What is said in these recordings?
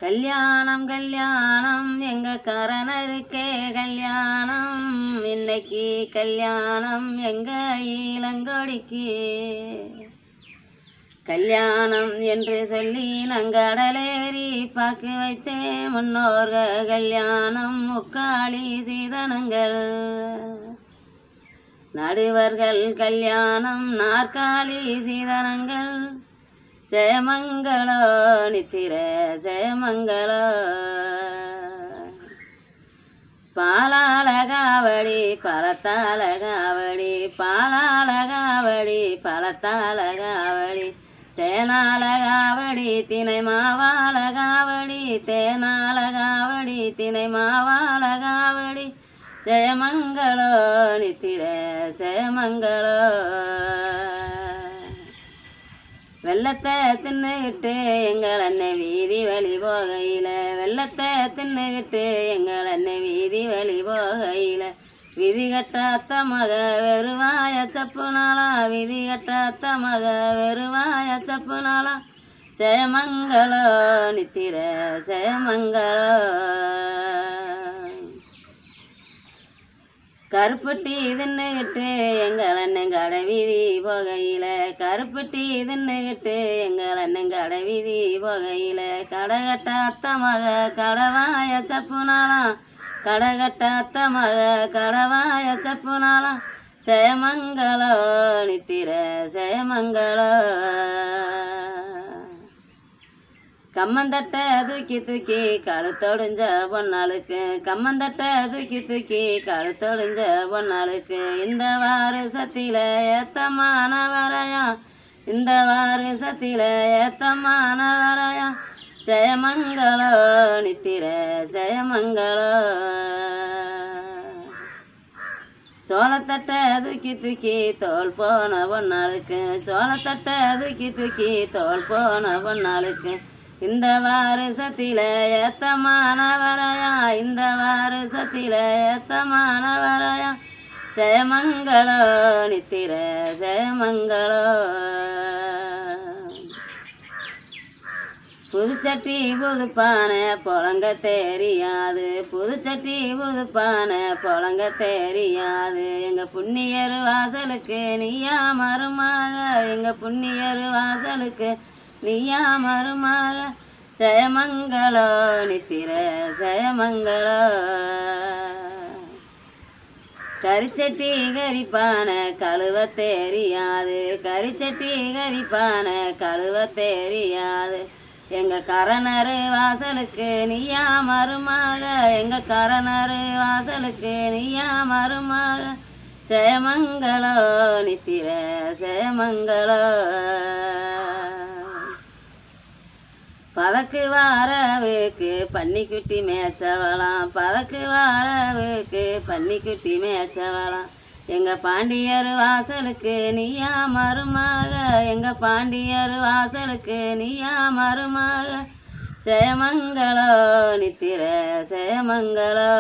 கல்யாணம் கல்யாணம் எங்க கரணருக்கே கல்யாணம் இன்னைக்கு கல்யாணம் எங்க இளங்கொடிக்கு கல்யாணம் என்று சொல்லி நங்கடலேறி பாக்கு வைத்தேன் முன்னோர்க கல்யாணம் முக்காளி சீதனங்கள் நடுவர்கள் கல்யாணம் நாற்காலி சீதனங்கள் ஜெயமங்களோ நித்திர ஜெயமங்களோ பாலாலகாவடி பழத்தாலகாவடி பாலாலகாவடி பழத்தாலகாவடி தேனாலகாவடி தினை மாவாலகாவடி தேனாலகாவடி தினை மாவாலகாவடி ஜெயமங்களோ நித்திர ஜெயமங்களோ வெள்ளத்தை தின்னுகிட்டு எங்கள் அண்ணன் வீதி வழி போகையில வெள்ளத்தை தின்னுகிட்டு எங்கள் அண்ணன் வீதி வழி போகையில விதி கட்ட அத்த மக வெறுவாய சப்பு நாளா விதி கட்ட அத்த மக வெறுவாய சப்பு நாளா ஜெயமங்களோ நித்திர ஜெயமங்களோ கருப்பட்டி தின்னுகிட்டு எங்கள் அண்ணன் கடை வீதி போகையில கருப்பட்டி தின்னுகிட்டு எங்கள் அண்ணன் கடை வீதி போகையில கடகட்ட அத்த மக கடவாய சப்பு நாளாம் கடகட்ட அத்த மக கடவாய சப்பு நாளாம் ஜெயமங்களோ நித்திர ஜெயமங்களோ கம்மந்தட்ட தூக்கி தூக்கி கழுத்தொடிஞ்ச பொன்னாளுக்கு கம்மந்தட்ட தூக்கி தூக்கி கழுத்தொடிஞ்ச பொன்னாளுக்கு இந்த வாரிசத்தில ஏத்தமான வரையா இந்த வாரிசத்தில ஏத்தமான வரையா ஜெயமங்களோ நித்திர ஜெயமங்களோ சோளத்தட்டை தூக்கி தூக்கி தோல் போன பொன்னாளுக்கு சோளத்தட்டை தூக்கி தூக்கி தோல் போன பொன்னாளுக்கு இந்த வாரிசத்தில ஏத்தமான வரையா இந்த வாரிசத்தில ஏத்தமான வரையா ஜெயமங்களோ நித்திர ஜெயமங்களோ புதுச்சட்டி புதுப்பான பொழங்க தெரியாது புதுச்சட்டி புதுப்பான பொழங்க தெரியாது எங்க புண்ணியர் வாசலுக்கு நீயா மருமாக எங்க புண்ணியர் வாசலுக்கு நீயா மருமாக ஜெயமங்களோ நித்திர ஜெயமங்களோ கரிச்சட்டி கரிப்பான கழுவ தெரியாது கரிச்சட்டி கரிப்பான கழுவ தெரியாது எங்க கரணரு வாசலுக்கு நீயா மருமாக எங்க கரணரு வாசலுக்கு நீயா மருமாக ஜெயமங்களோ நித்திர ஜெயமங்களோ பதக்கு வாரவுக்கு பன்னிக்குட்டி மேய்ச்சவளாம் பதக்கு வாரவுக்கு பன்னிக்குட்டி மேய்ச்சவளாம் எங்க பாண்டியர் வாசலுக்கு நீயா மருமாக எங்க பாண்டியர் வாசலுக்கு நீயா மருமாக ஜெயமங்களோ நித்திர ஜெயமங்களோ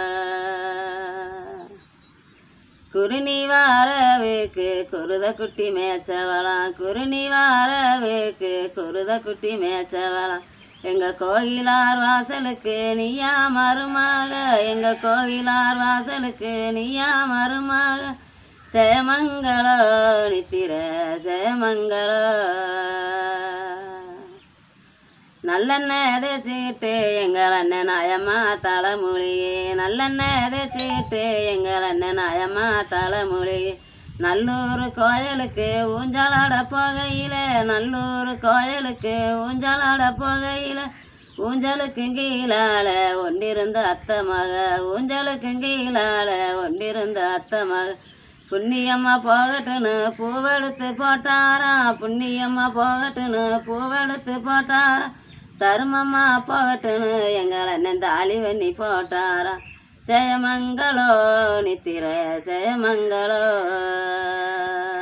குருணி வாரவுக்கு குருத குட்டி மேய்ச்சவளாம் குருணி வாரவுக்கு குருத குட்டி மேய்ச்சவளாம் எங்க கோயிலார் வாசலுக்கு நீயா மருமாக எங்க கோயிலார் வாசலுக்கு நீயா மருமாக ஜெயமங்களோ நித்திர ஜெயமங்களோ நல்லெண்ணெய் தேய்ச்சிக்கிட்டு எங்கள் அண்ணன் நாயம்மா தலைமொழியே நல்லெண்ணெய் தேய்ச்சிக்கிட்டு எங்கள் அண்ணன் நாயம்மா தலைமொழியே நல்லூர் கோயிலுக்கு ஊஞ்சலாட போகையில நல்லூர் கோயிலுக்கு ஊஞ்சலாட போகையில ஊஞ்சலுக்கு கீழால ஒன்றிருந்த அத்தை மக ஊஞ்சலுக்கு கீழால ஒன்றிருந்த அத்தை மக புண்ணியம்மா போகட்டுன்னு பூவெடுத்து போட்டாராம் புண்ணியம்மா போகட்டுன்னு பூவெடுத்து போட்டாராம் தருமம்மா போகட்டுன்னு எங்கள் அண்ணன் தாலி வண்ணி போட்டாரா ஜெயமங்களோ நித்திர ஜெயமங்களோ